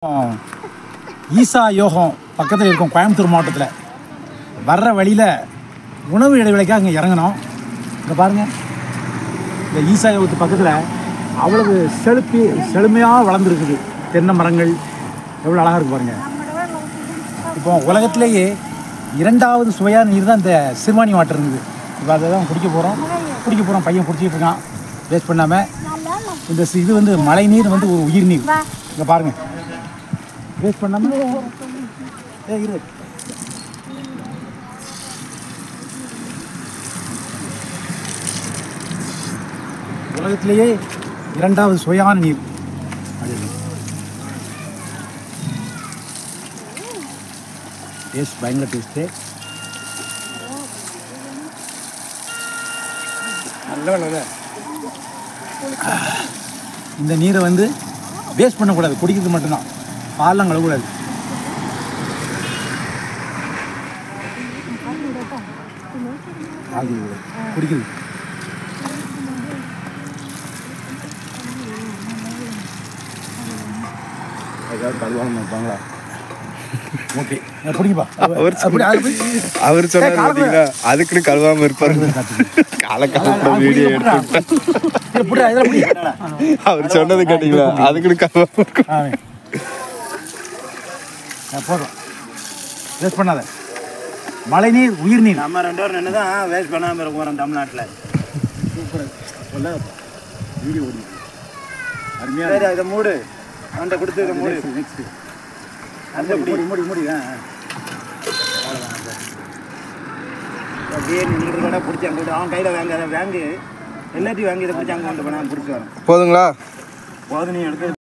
ஈசா யோகம் பக்கத்தில் இருக்கும் கோயம்புத்தூர் மாவட்டத்தில் வர்ற வழியில் உணவு இடைவேளைக்காக இங்கே இறங்கணும் இங்கே பாருங்கள் இந்த ஈசா யோகத்து பக்கத்தில் அவ்வளவு செழுப்பி செழுமையாக வளர்ந்துருக்குது தென்னை மரங்கள் எவ்வளோ அழகாக இருக்கு பாருங்கள் இப்போ உலகத்திலேயே இரண்டாவது சுவையான நீர் தான் இந்த சிறுவாணி வாட்டர் இருக்குது இப்போ அதை தான் குடிக்க போகிறோம் குடிக்க போகிறோம் பையன் குடிச்சிட்டு இருக்கான் வேஸ்ட் பண்ணாமல் இந்த சி- இது வந்து மழை நீர் வந்து ஒரு உயிர் நீர் இங்கே பாருங்கள் வேஸ்ட் பண்ணாமல் ஏ இரு உலகத்திலேயே இரண்டாவது சுவையான நீர் டேஸ்ட் பயங்கர டேஸ்ட்டு நல்ல நல்ல இந்த நீரை வந்து வேஸ்ட் பண்ணக்கூடாது குடிக்கிறது மட்டும்தான் பால்லாம் கழுவக்கூடாது பால் கழுவக்கூடாது. குடிக்கிறது ஏதாவது கழுவாமல் இருப்பாங்களா ஓகே பிடிக்குப்பா அவர் அப்படி அது போய் அவர் சொன்னார் ஏய், காலை பாத்தீங்களா அதுக்குன்னு கழுவாம இருப்பாரு கால காலத்துல வீடியோ எடுத்து இதில் புடி இதில் புடி அவர் சொன்னது கேட்டீங்களா அதுக்குன்னு கழுவாம இருக்கும் ஆ ஆ, போதும் வேஸ்ட் பண்ணாத மழை நீர் உயிர் நீர் நம்ம ரெண்டு பேரும் நின்று தான் வேஸ்ட் பண்ணாமல் இருக்கோம் தமிழ்நாட்டில் சூப்பர் வீடியோ ஓடி அருமையாக சரி இதை மூடு அவன்கிட்ட கொடுத்து இதை மூடு நெக்ஸ்ட் அந்த மூடி பிடி மூடி மூடி ஆ ஆ. அப்படியே நின்று கூட பிடிச்சி அங்கே விட்டு அவன் கையில் வாங்க அதை வாங்கி எல்லாத்தையும் வாங்கி இதை பிடிச்சி அங்கே கொண்டு போனால் பிடிச்சி வரும் போதுங்களா போது நீ எடுத்து